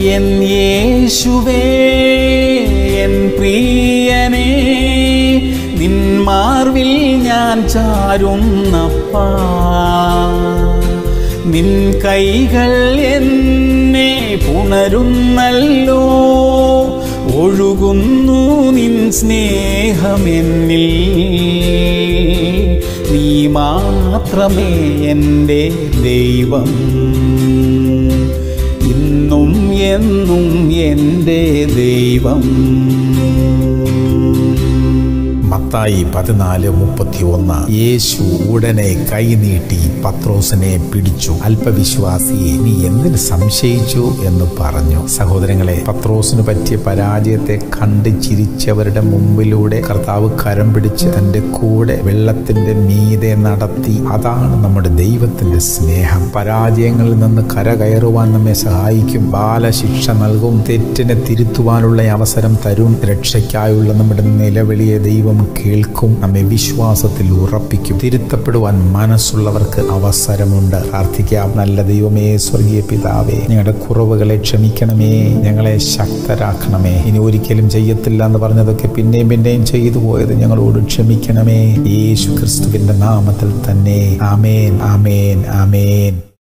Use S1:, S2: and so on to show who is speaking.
S1: N യേശുവേ N പ്രിയനേ നിൻ മാർവിൽ ഞാൻ ചാരുന്നപ്പാ നിൻ കൈകൾ എന്നെ പുണരുന്നല്ലോ ഒഴുകുന്നു നിൻ സ്നേഹമെന്നിൽ നീ മാത്രമേ എൻ്റെ ദൈവം ഇന്നും എന്നും എൻ്റെ ദൈവം
S2: മത്തായി പതിനാല് മുപ്പത്തി ഒന്ന് യേശു ഉടനെ കൈനീട്ടി പത്രോസിനെ പിടിച്ചു അല്പവിശ്വാസിയെ നീ എന്തിന് സംശയിച്ചു എന്ന് പറഞ്ഞു സഹോദരങ്ങളെ പത്രോസിന് പറ്റിയ പരാജയത്തെ കണ്ട് ചിരിച്ചവരുടെ മുമ്പിലൂടെ കർത്താവ് കരം പിടിച്ച് തന്റെ കൂടെ വെള്ളത്തിന്റെ മീതെ നടത്തി അതാണ് നമ്മുടെ ദൈവത്തിന്റെ സ്നേഹം പരാജയങ്ങളിൽ നിന്ന് കരകയറുവാൻ നമ്മെ സഹായിക്കും ബാലശിക്ഷ നൽകും തെറ്റിനെ തിരുത്തുവാനുള്ള അവസരം തരും രക്ഷയ്ക്കായുള്ള നമ്മുടെ നിലവിളിയെ ദൈവം കേൾക്കും നമ്മെ വിശ്വാസത്തിൽ ഉറപ്പിക്കും തിരുത്തപ്പെടുവാൻ മനസ്സുള്ളവർക്ക് അവസരമുണ്ട് പ്രാർത്ഥിക്കാം നല്ല ദൈവമേ സ്വർഗീയ പിതാവേ ഞങ്ങളുടെ കുറവുകളെ ക്ഷമിക്കണമേ ഞങ്ങളെ ശക്തരാക്കണമേ ഇനി ഒരിക്കലും ചെയ്യത്തില്ല എന്ന് പറഞ്ഞതൊക്കെ പിന്നെയും പിന്നെയും ചെയ്തു പോയത് ഞങ്ങളോട് ക്ഷമിക്കണമേ യേശു ക്രിസ്തുവിന്റെ നാമത്തിൽ തന്നെ ആമേൻ ആമേൻ ആമേൻ